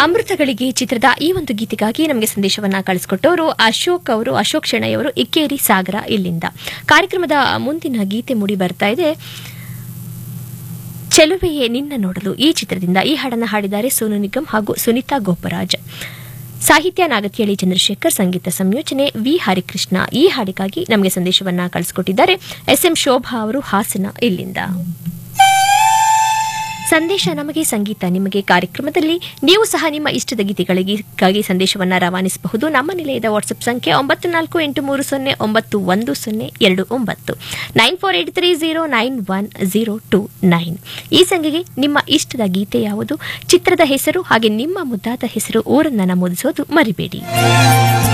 ಅಮೃತಗಳಿಗೆ ಚಿತ್ರದ ಈ ಒಂದು ಗೀತೆಗಾಗಿ ನಮಗೆ ಸಂದೇಶವನ್ನ ಕಳಿಸಿಕೊಟ್ಟವರು ಅಶೋಕ್ ಅವರು ಅಶೋಕ್ ಶೆಣೈ ಅವರು ಇಕ್ಕೇರಿ ಸಾಗರ ಇಲ್ಲಿಂದ ಕಾರ್ಯಕ್ರಮದ ಮುಂದಿನ ಗೀತೆ ಮೂಡಿ ಬರ್ತಾ ಇದೆ ಚೆಲುವೆಯೇ ನಿನ್ನ ನೋಡಲು ಈ ಚಿತ್ರದಿಂದ ಈ ಹಾಡನ್ನು ಹಾಡಿದ್ದಾರೆ ಸೋನು ನಿಗಮ್ ಹಾಗೂ ಸುನೀತಾ ಗೋಪರಾಜ್ ಸಾಹಿತ್ಯ ನಾಗತಿಯಳಿ ಚಂದ್ರಶೇಖರ್ ಸಂಗೀತ ಸಂಯೋಜನೆ ವಿ ಹರಿಕೃಷ್ಣ ಈ ಹಾಡಿಗಾಗಿ ನಮಗೆ ಸಂದೇಶವನ್ನ ಕಳಿಸಿಕೊಟ್ಟಿದ್ದಾರೆ ಎಸ್ ಎಂ ಶೋಭಾ ಅವರು ಹಾಸನ ಇಲ್ಲಿಂದ ಸಂದೇಶ ನಮಗೆ ಸಂಗೀತ ನಿಮಗೆ ಕಾರ್ಯಕ್ರಮದಲ್ಲಿ ನೀವು ಸಹ ನಿಮ್ಮ ಇಷ್ಟದ ಗೀತೆಗಳಿಗಾಗಿ ಸಂದೇಶವನ್ನ ರವಾನಿಸಬಹುದು ನಮ್ಮ ನಿಲಯದ ವಾಟ್ಸ್ಆಪ್ ಸಂಖ್ಯೆ ಒಂಬತ್ತು ನಾಲ್ಕು ಎಂಟು ಮೂರು ಸೊನ್ನೆ ಒಂಬತ್ತು ಒಂದು ಸೊನ್ನೆ ಎರಡು ಒಂಬತ್ತು nine four eight three zero nine one zero two nine ಈ ಸಂಖ್ಯೆಗೆ ನಿಮ್ಮ ಇಷ್ಟದ ಗೀತೆ ಯಾವುದು ಚಿತ್ರದ ಹೆಸರು ಹಾಗೆ ನಿಮ್ಮ ಮುದ್ದಾದ ಹೆಸರು ಊರನ್ನ ನಮೂದಿಸೋದು ಮರಿಬೇಡಿ